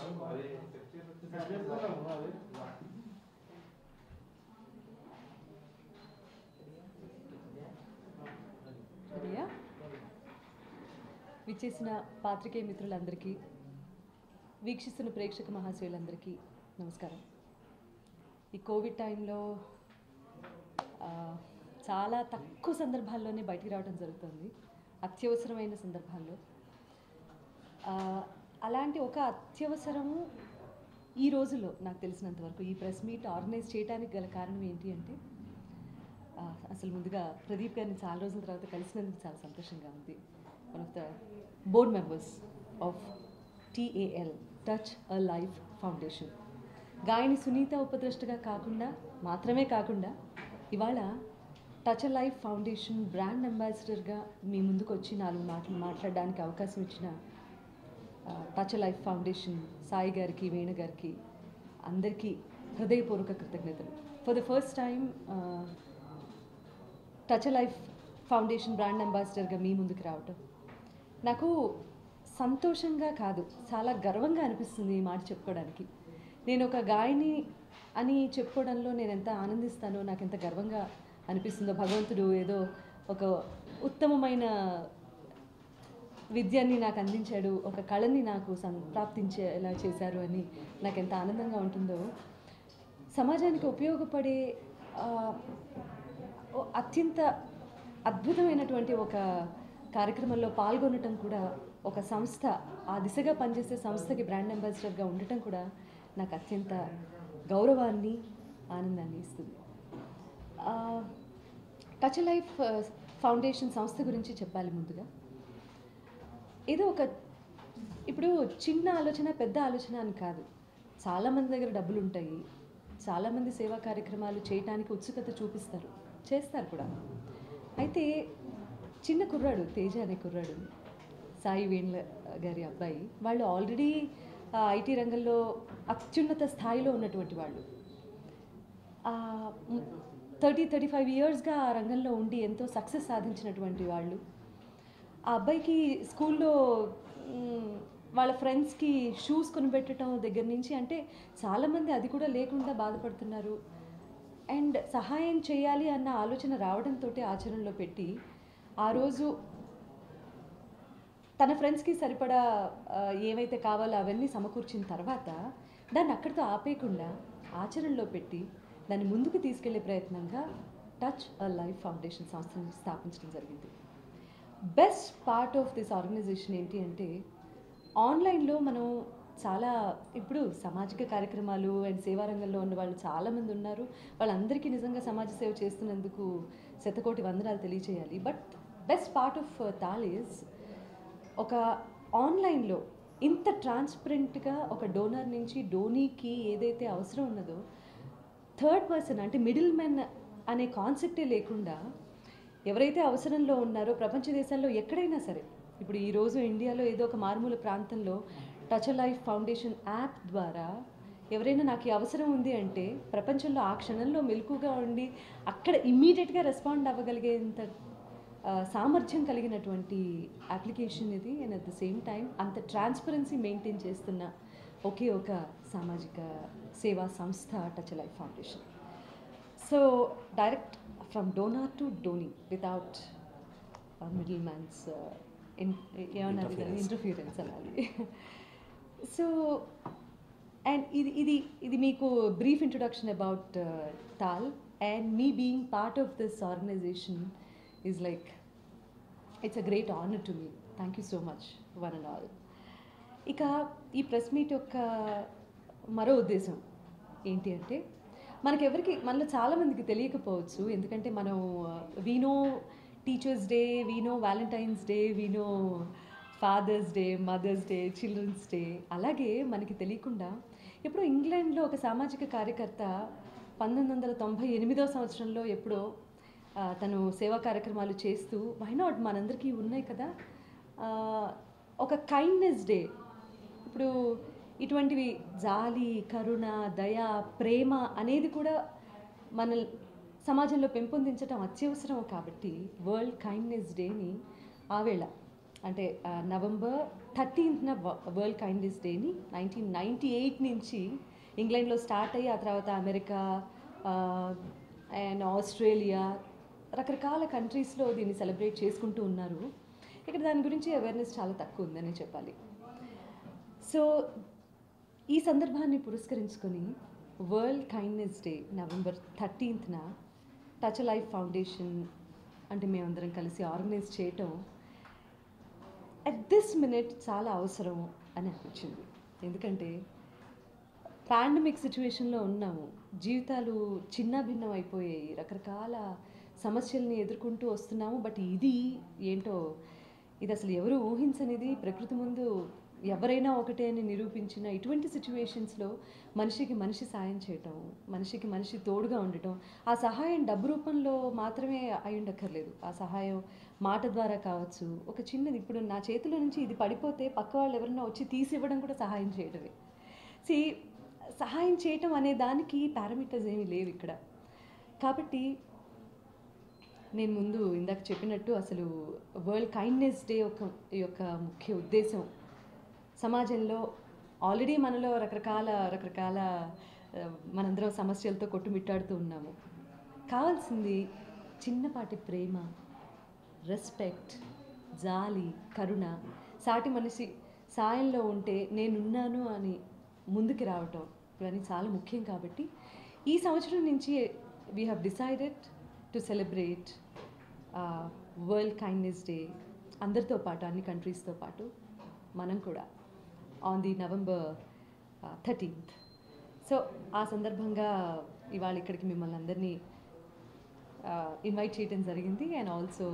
రెడీయా విచ్చేసిన పాత్రికేయ మిత్రులందరికీ వీక్షిస్తున్న ప్రేక్షక మహాశయులందరికీ నమస్కారం ఈ కోవిడ్ టైంలో ఆ, చాలా తక్కువ సందర్భాల్లోనే బయటికి రావడం జరుగుతుంది అత్యవసరమైన సందర్భాల్లో ఆ, అలాంటి ఒక అత్యవసరము ఈ రోజుల్లో నాకు తెలిసినంత వరకు ఈ ప్రెస్ మీట్ ఆర్గనైజ్ చేయడానికి గల కారణం ఏంటి అంటే ఆ, అసలు ముందుగా ప్రదీప్ గారిని చాలా రోజుల తర్వాత కలిసినందుకు చాలా సంతోషంగా ఉంది one of the board members of TAL touch a life foundation గాయని సునీత ఉపద్రష్టగా కాకుండా మాత్రమే కాకుండా ఇవాళ touch a life foundation brand అంబాసిడర్గా మీ ముందుకు వచ్చి నాలుగు మాటలు మాట్లాడడానికి అవకాశం ఇచ్చిన టచ్ లైఫ్ ఫౌండేషన్ సాయి గారికి వేణు గారికి అందరికీ హృదయపూర్వక కృతజ్ఞతలు for the first time touch life foundation brand అంబాసిడర్గా మీ ముందుకు రావటం నాకు సంతోషంగా కాదు చాలా గర్వంగా అనిపిస్తుంది ఈ మాట చెప్పుకోవడానికి నేను ఒక గాయని అని చెప్పుకోవడంలో నేను ఎంత ఆనందిస్తానో నాకు ఎంత గర్వంగా అనిపిస్తుందో భగవంతుడు ఏదో ఒక ఉత్తమమైన విద్యని నాకు అందించాడు ఒక కళని నాకు సంప్రాప్తించేలా చేశారు అని నాకు ఎంత ఆనందంగా ఉంటుందో సమాజానికి ఉపయోగపడే ఆ, ఓ అత్యంత అద్భుతమైనటువంటి ఒక కార్యక్రమంలో పాల్గొనటం కూడా ఒక సంస్థ ఆ దిశగా పనిచేసే సంస్థకి బ్రాండ్ అంబాసిడర్గా ఉండటం కూడా నాకు అత్యంత గౌరవాన్ని ఆనందాన్ని ఇస్తుంది ఆ, టచ్ లైఫ్ ఆ, ఫౌండేషన్ సంస్థ గురించి చెప్పాలి ముందుగా ఏదో ఒక ఇప్పుడు చిన్న ఆలోచన పెద్ద ఆలోచన అని కాదు చాలామంది దగ్గర డబ్బులు ఉంటాయి చాలామంది సేవా కార్యక్రమాలు చేయటానికి ఉత్సుకత చూపిస్తారు చేస్తారు కూడా అయితే చిన్న కుర్రాడు తేజ అనే కుర్రాడు సాయి వేణుల గారి అబ్బాయి వాళ్ళు ఆల్రెడీ ఐటీ రంగంలో అత్యున్నత స్థాయిలో ఉన్నటువంటి వాళ్ళు థర్టీ థర్టీ ఫైవ్ ఇయర్స్గా ఆ రంగంలో ఉండి ఎంతో సక్సెస్ సాధించినటువంటి వాళ్ళు ఆ అబ్బాయికి స్కూల్లో మ్, వాళ్ళ ఫ్రెండ్స్కి షూస్ కొనిపెట్టడం దగ్గర నుంచి అంటే చాలామంది అది కూడా లేకుండా బాధపడుతున్నారు అండ్ సహాయం చేయాలి అన్న ఆలోచన రావడంతో ఆచరణలో పెట్టి ఆ రోజు తన ఫ్రెండ్స్కి సరిపడా ఆ, ఏవైతే కావాలో అవన్నీ సమకూర్చిన తర్వాత దాన్ని అక్కడితో ఆపేయకుండా ఆచరణలో పెట్టి దాన్ని ముందుకు తీసుకెళ్లే ప్రయత్నంగా టచ్ అ లైఫ్ ఫౌండేషన్ సంస్థను స్థాపించడం జరిగింది best part of this organization ఏంటి అంటే ఆన్లైన్లో మనం చాలా ఇప్పుడు సామాజిక కార్యక్రమాలు అండ్ సేవా రంగంలో ఉన్న వాళ్ళు చాలామంది ఉన్నారు వాళ్ళందరికీ నిజంగా సమాజ సేవ చేస్తున్నందుకు శతకోటి వందనాలు తెలియచేయాలి but best part of TAL is ఒక ఆన్లైన్లో ఇంత ట్రాన్స్పరెంట్గా ఒక డోనర్ నుంచి డోనీకి ఏదైతే అవసరం ఉన్నదో థర్డ్ పర్సన్ అంటే మిడిల్ మెన్ అనే కాన్సెప్టే లేకుండా ఎవరైతే అవసరంలో ఉన్నారో ప్రపంచ దేశాల్లో ఎక్కడైనా సరే ఇప్పుడు ఈరోజు ఇండియాలో ఏదో ఒక మారుమూల ప్రాంతంలో టచ్ లైఫ్ ఫౌండేషన్ యాప్ ద్వారా ఎవరైనా నాకు ఈ అవసరం ఉంది అంటే ప్రపంచంలో ఆ క్షణంలో మెలకుగా ఉండి అక్కడ ఇమ్మీడియట్గా రెస్పాండ్ అవ్వగలిగేంత ఆ, సామర్థ్యం కలిగినటువంటి అప్లికేషన్ ఇది and at the same time అంత ట్రాన్స్పరెన్సీ మెయింటైన్ చేస్తున్న ఒకే ఒక సామాజిక సేవా సంస్థ touch life foundation so direct from donor to donee without middle mans ఏమన్నది దాన్ని ఇంటర్ఫీరెన్స్ అనాలి సో అండ్ ఇది ఇది ఇది మీకు brief introduction about TAL and me being part of this organization is like it's a great honour to me thank you so much one and all ఇక ఈ press meet యొక్క మరో ఉద్దేశం ఏంటి అంటే మనకెవరికి మనలో చాలామందికి తెలియకపోవచ్చు ఎందుకంటే మనం we know teachers day we know Valentine's day we know fathers day mothers day children's day అలాగే మనకి తెలియకుండా ఎప్పుడో ఇంగ్లాండ్లో ఒక సామాజిక కార్యకర్త పంతొమ్మిది వందల తొంభై ఎనిమిదో సంవత్సరంలో ఎప్పుడో ఆ, తను సేవా కార్యక్రమాలు చేస్తూ వై నాట్ మనందరికీ ఉన్నాయి కదా ఆ, ఒక కైండ్నెస్ డే ఇప్పుడు ఇటువంటివి జాలి కరుణ దయ ప్రేమ అనేది కూడా మన సమాజంలో పెంపొందించడం అత్యవసరం కాబట్టి వరల్డ్ కైండ్నెస్ డేని ఆవేళ అంటే ఆ, నవంబర్ థర్టీన్త్న వరల్డ్ కైండ్నెస్ డేని నైన్టీన్ నైంటీ ఎయిట్ నుంచి ఇంగ్లాండ్లో స్టార్ట్ అయ్యి ఆ తర్వాత అమెరికా అండ్ ఆస్ట్రేలియా రకరకాల కంట్రీస్లో దీన్ని సెలబ్రేట్ చేసుకుంటూ ఉన్నారు ఇక్కడ దాని గురించి అవేర్నెస్ చాలా తక్కువ ఉందని చెప్పాలి సో ఈ సందర్భాన్ని పురస్కరించుకొని వరల్డ్ కైండ్నెస్ డే నవంబర్ థర్టీన్త్న టచ్ లైఫ్ ఫౌండేషన్ అంటే మేమందరం కలిసి ఆర్గనైజ్ చేయటం అట్ దిస్ మినిట్ చాలా అవసరం అని అనిపించింది ఎందుకంటే పాండమిక్ సిచ్యువేషన్లో ఉన్నాము జీవితాలు చిన్న భిన్నం అయిపోయాయి రకరకాల సమస్యల్ని ఎదుర్కొంటూ వస్తున్నాము బట్ ఇది ఏంటో ఇది అసలు ఎవరు ఊహించనిది ప్రకృతి ముందు ఎవరైనా ఒకటే అని నిరూపించిన ఇటువంటి సిచ్యువేషన్స్లో మనిషికి మనిషి సాయం చేయటం మనిషికి మనిషి తోడుగా ఉండటం ఆ సహాయం డబ్బు రూపంలో మాత్రమే అయి ఉండక్కర్లేదు ఆ సహాయం మాట ద్వారా కావచ్చు ఒక చిన్నది ఇప్పుడు నా చేతిలో నుంచి ఇది పడిపోతే పక్క వాళ్ళు ఎవరైనా వచ్చి తీసి ఇవ్వడం కూడా సహాయం చేయడమే సి సహాయం చేయటం అనే దానికి పారామీటర్స్ ఏమీ లేవు ఇక్కడ కాబట్టి నేను ముందు ఇందాక చెప్పినట్టు అసలు వరల్డ్ కైండ్నెస్ డే యొక్క యొక్క ముఖ్య ఉద్దేశం సమాజంలో ఆల్రెడీ మనలో రకరకాల రకరకాల ఆ, మనందరం సమస్యలతో కొట్టుమిట్టాడుతూ ఉన్నాము కావాల్సింది చిన్నపాటి ప్రేమ రెస్పెక్ట్ జాలి కరుణ సాటి మనిషి సాయంలో ఉంటే నేనున్నాను అని ముందుకు రావటం ఇవన్నీ చాలా ముఖ్యం కాబట్టి ఈ సంవత్సరం నుంచి we have decided to celebrate world kindness day అందరితో పాటు అన్ని కంట్రీస్తో పాటు మనం కూడా on the November thirteenth so ఆ సందర్భంగా ఇవాళ ఇక్కడికి మిమ్మల్ని అందరినీ ఇన్వైట్ చేయడం జరిగింది అండ్ ఆల్సో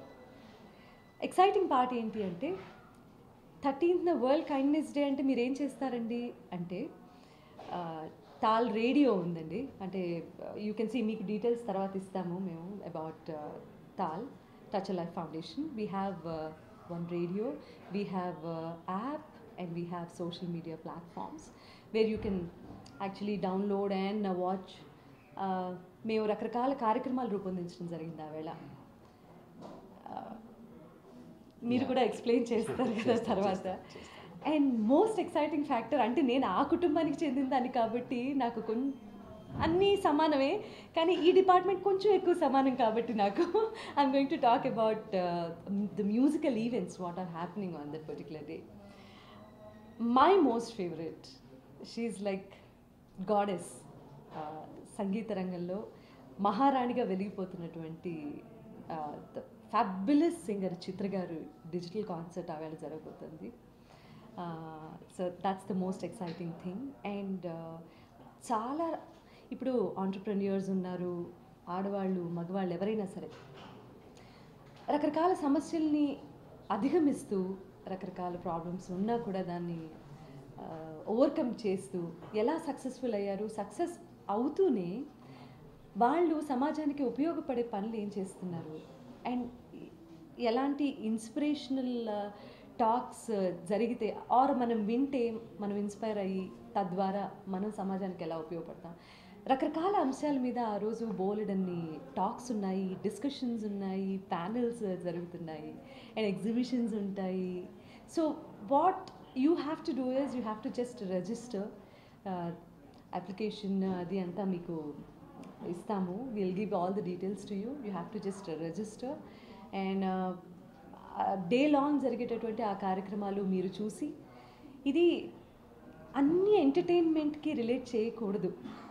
ఎక్సైటింగ్ పార్ట్ ఏంటి అంటే థర్టీన్త్న వరల్డ్ కైండ్నెస్ డే అంటే మీరు ఏం చేస్తారండి అంటే ఆ, తాల్ రేడియో ఉందండి అంటే యూ కెన్ సీ మీకు డీటెయిల్స్ తర్వాత ఇస్తాము మేము about TAL touch life foundation we have one radio we have app and we have social media platforms where you can actually download and watch మేము రకరకాల కార్యక్రమాలు రూపొందించడం జరిగింది ఆ వేళ మీరు కూడా ఎక్స్ప్లెయిన్ చేస్తారు కదా తర్వాత అండ్ మోస్ట్ ఎక్సైటింగ్ ఫ్యాక్టర్ అంటే నేను ఆ కుటుంబానికి చెందిన దాన్ని కాబట్టి నాకు కొన్ అన్నీ సమానమే కానీ ఈ డిపార్ట్మెంట్ కొంచెం ఎక్కువ సమానం కాబట్టి నాకు I'm going to talk about the musical events what are happening on that particular day my most favourite she like goddess సంగీత రంగంలో మహారాణిగా వెలిగిపోతున్నటువంటి ఫ్యాబులస్ సింగర్ చిత్ర గారు డిజిటల్ కాన్సర్ట్ ఆవేళ జరగబోతుంది so that's the most exciting thing and చాలా ఇప్పుడు entrepreneurs ఉన్నారు ఆడవాళ్ళు మగవాళ్ళు ఎవరైనా సరే రకరకాల సమస్యల్ని అధిగమిస్తూ రకరకాల ప్రాబ్లమ్స్ ఉన్నా కూడా దాన్ని ఓవర్కమ్ చేస్తూ ఎలా సక్సెస్ఫుల్ అయ్యారు సక్సెస్ అవుతూనే వాళ్ళు సమాజానికి ఉపయోగపడే పనులు ఏం చేస్తున్నారు అండ్ ఎలాంటి ఇన్స్పిరేషనల్ టాక్స్ జరిగితే ఆర్ మనం వింటే మనం ఇన్స్పైర్ అయ్యి తద్వారా మనం సమాజానికి ఎలా ఉపయోగపడతాం రకరకాల అంశాల మీద ఆ రోజు బోలెడన్ని టాక్స్ ఉన్నాయి డిస్కషన్స్ ఉన్నాయి ప్యానెల్స్ జరుగుతున్నాయి అండ్ ఎగ్జిబిషన్స్ ఉంటాయి so what you have to do is you have to just register application అది అంతా మీకు ఇస్తాము will give all the details to you you have to just register and day long జరిగేటటువంటి ఆ కార్యక్రమాలు మీరు చూసి ఇది అన్ని ఎంటర్టైన్మెంట్కి రిలేట్ చేయకూడదు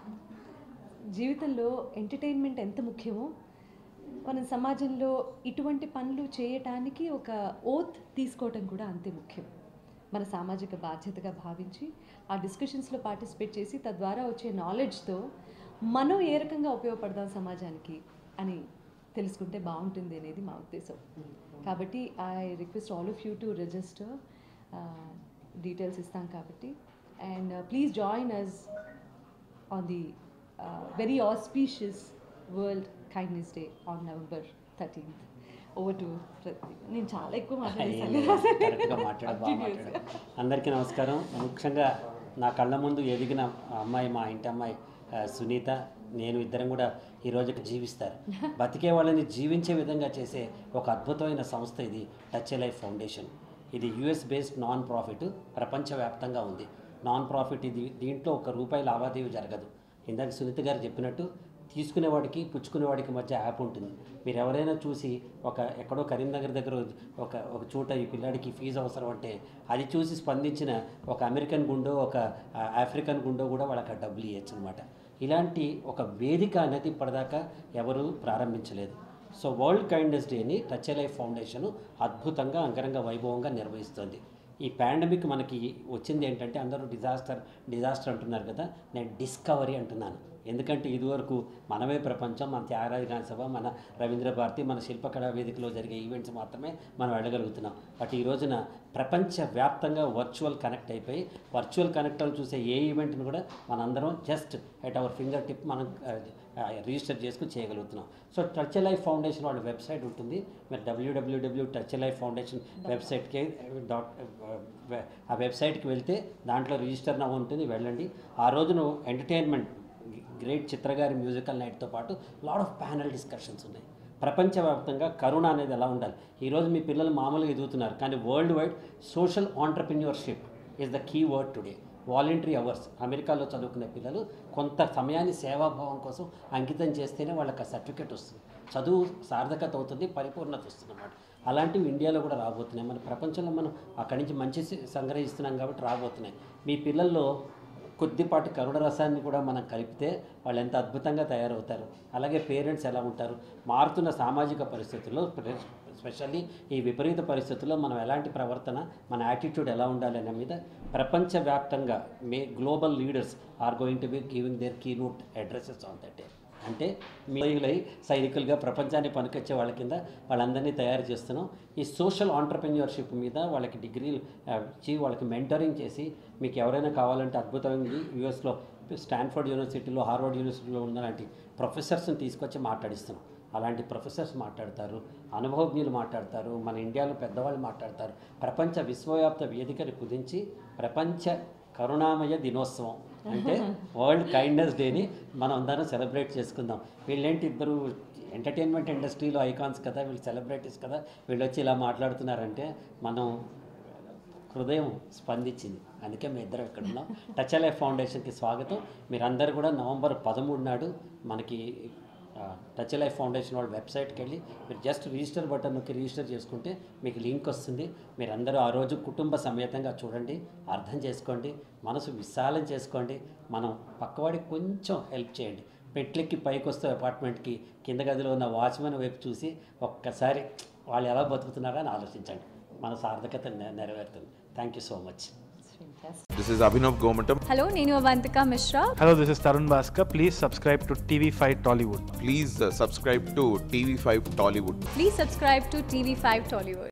జీవితంలో ఎంటర్టైన్మెంట్ ఎంత ముఖ్యమో మనం సమాజంలో ఇటువంటి పనులు చేయటానికి ఒక ఓత్ తీసుకోవటం కూడా అంతే ముఖ్యం మన సామాజిక బాధ్యతగా భావించి ఆ డిస్కషన్స్లో పార్టిసిపేట్ చేసి తద్వారా వచ్చే నాలెడ్జ్తో మనం ఏ రకంగా ఉపయోగపడదాం సమాజానికి అని తెలుసుకుంటే బాగుంటుంది అనేది మా ఉద్దేశం కాబట్టి I request all of you to register details ఇస్తాం కాబట్టి and please join us on the very auspicious world kindness day on November thirteenth over to ప్రతి నేను చాలా ఎక్కువ కరెక్ట్గా మాట్లాడ బాగా మాట్లాడేసాను మాట్లాడారు అందరికీ నమస్కారం ముఖ్యంగా నా కళ్ళ ముందు ఎదిగిన ఆ అమ్మాయి మా ఇంటి అమ్మాయి ఆ, సునీత నేను ఇద్దరం కూడా ఈ రోజుకి జీవిస్తారు బతికే వాళ్ళని జీవించే విధంగా చేసే ఒక అద్భుతమైన సంస్థ ఇది టచ్ లైఫ్ ఫౌండేషన్ ఇది యుఎస్ బేస్డ్ నాన్ ప్రాఫిట్ ప్రపంచవ్యాప్తంగా ఉంది నాన్ ప్రాఫిట్ ఇది దీంట్లో ఒక రూపాయి లావాదేవీ జరగదు ఇందాక సునీత గారు చెప్పినట్టు తీసుకునేవాడికి పుచ్చుకునేవాడికి మధ్య యాప్ ఉంటుంది మీరు ఎవరైనా చూసి ఒక ఎక్కడో కరీంనగర్ దగ్గర ఒక ఒక చోట ఈ పిల్లాడికి ఫీజు అవసరం అంటే అది చూసి స్పందించిన ఒక అమెరికన్ గుండో ఒక ఆ, ఆఫ్రికన్ గుండో కూడా వాళ్ళకి ఆ డబ్బులు ఇవ్వచ్చు అనమాట ఇలాంటి ఒక వేదిక అనేది ఇప్పటిదాకా ఎవరు ప్రారంభించలేదు సో వరల్డ్ కైండ్నెస్ డేని టచ్ లైఫ్ ఫౌండేషన్ అద్భుతంగా అంగరంగ వైభవంగా నిర్వహిస్తుంది ఈ పాండమిక్ మనకి వచ్చింది ఏంటంటే అందరూ డిజాస్టర్ డిజాస్టర్ అంటున్నారు కదా నేను డిస్కవరీ అంటున్నాను ఎందుకంటే ఇదివరకు మనమే ప్రపంచం మన త్యాగరాజ గాన సభ మన రవీంద్ర భారతి మన శిల్పకళా వేదికలో జరిగే ఈవెంట్స్ మాత్రమే మనం వెళ్ళగలుగుతున్నాం బట్ ఈ రోజున ప్రపంచవ్యాప్తంగా వర్చువల్ కనెక్ట్ అయిపోయి వర్చువల్ కనెక్ట్ చూసే ఏ ఈవెంట్ని కూడా మనందరం just at our finger tip మనం రిజిస్టర్ చేసుకుని చేయగలుగుతున్నాం సో టచ్ లైఫ్ ఫౌండేషన్ వాళ్ళ వెబ్సైట్ ఉంటుంది మీరు డబ్ల్యూడబ్ల్యూడబ్ల్యూ టచ్ లైఫ్ ఫౌండేషన్ వెబ్సైట్కి డాట్ ఆ వెబ్సైట్కి వెళ్తే దాంట్లో రిజిస్టర్ నవ్వు ఉంటుంది వెళ్ళండి ఆ రోజున ఎంటర్టైన్మెంట్ గ్రేట్ చిత్రగారి మ్యూజికల్ నైట్తో పాటు లాడ్ ఆఫ్ ప్యానల్ డిస్కషన్స్ ఉన్నాయి ప్రపంచవ్యాప్తంగా కరుణ అనేది ఎలా ఉండాలి ఈరోజు మీ పిల్లలు మామూలుగా ఎదుగుతున్నారు కానీ world wide social entrepreneurship is the key word today voluntary hours అమెరికాలో చదువుకునే పిల్లలు కొంత సమయాన్ని సేవాభావం కోసం అంకితం చేస్తేనే వాళ్ళకి ఆ సర్టిఫికేట్ వస్తుంది చదువు సార్థకత అవుతుంది పరిపూర్ణత వస్తుంది అన్నమాట అలాంటివి ఇండియాలో కూడా రాబోతున్నాయి మన ప్రపంచంలో మనం అక్కడి నుంచి మంచి సంగ్రహిస్తున్నాం కాబట్టి రాబోతున్నాయి మీ పిల్లల్లో కొద్దిపాటి కరుణ రసాన్ని కూడా మనం కలిపితే వాళ్ళు ఎంత అద్భుతంగా తయారవుతారు అలాగే పేరెంట్స్ ఎలా ఉంటారు మారుతున్న సామాజిక పరిస్థితుల్లో స్పెషల్లీ ఈ విపరీత పరిస్థితుల్లో మనం ఎలాంటి ప్రవర్తన మన యాటిట్యూడ్ ఎలా ఉండాలి అనే మీద ప్రపంచవ్యాప్తంగా many global leaders are going to be giving their key note addresses on that day అంటే మీలై సైనికులుగా ప్రపంచాన్ని పనికొచ్చే వాళ్ళ కింద వాళ్ళందరినీ తయారు చేస్తున్నాం ఈ సోషల్ ఆంటర్ప్రెన్యూర్షిప్ మీద వాళ్ళకి డిగ్రీలు ఆ, ఇచ్చి వాళ్ళకి మెంటరింగ్ చేసి మీకు ఎవరైనా కావాలంటే అద్భుతమైనది యూఎస్లో స్టాన్ఫర్డ్ యూనివర్సిటీలో హార్వర్డ్ యూనివర్సిటీలో ఉన్నలాంటి ప్రొఫెసర్స్ని తీసుకొచ్చి మాట్లాడిస్తున్నాం అలాంటి ప్రొఫెసర్స్ మాట్లాడతారు అనుభవజ్ఞులు మాట్లాడతారు మన ఇండియాలో పెద్దవాళ్ళు మాట్లాడతారు ప్రపంచ విశ్వవ్యాప్త వేదికని కుదించి ప్రపంచ కరుణామయ దినోత్సవం అంటే వరల్డ్ కైండ్నెస్ డేని మనం అందరం సెలబ్రేట్ చేసుకుందాం వీళ్ళేంటి ఇద్దరు ఎంటర్టైన్మెంట్ ఇండస్ట్రీలో ఐకాన్స్ కదా వీళ్ళు సెలబ్రిటీస్ కదా వీళ్ళు వచ్చి ఇలా మాట్లాడుతున్నారంటే మనం హృదయం స్పందించింది అందుకే మేము ఇద్దరం ఇక్కడ ఉన్నాం టచ్ లైఫ్ ఫౌండేషన్కి స్వాగతం మీరందరూ కూడా నవంబర్ పదమూడు నాడు మనకి ఆ, టచ్ లైఫ్ ఫౌండేషన్ వాళ్ళ వెబ్సైట్కి వెళ్ళి మీరు జస్ట్ రిజిస్టర్ బటన్ నొక్కి రిజిస్టర్ చేసుకుంటే మీకు లింక్ వస్తుంది మీరందరూ ఆ రోజు కుటుంబ సమేతంగా చూడండి అర్థం చేసుకోండి మనసు విశాలం చేసుకోండి మనం పక్కవాడికి కొంచెం హెల్ప్ చేయండి పెట్లెక్కి పైకి వస్తే అపార్ట్మెంట్కి కింద గదిలో ఉన్న వాచ్మెన్ వైపు చూసి ఒక్కసారి వాళ్ళు ఎలా బతుకుతున్నారో అని ఆలోచించండి మన సార్థకత నె- నెరవేరుతుంది thank you so much This is Abhinav Gomatam. Hello, నేను Avantika Mishra Hello, this is Tarun Bhaskar. Please subscribe to TV5 Tollywood. Please uh, subscribe to TV5 Tollywood. Please subscribe to TV five Tollywood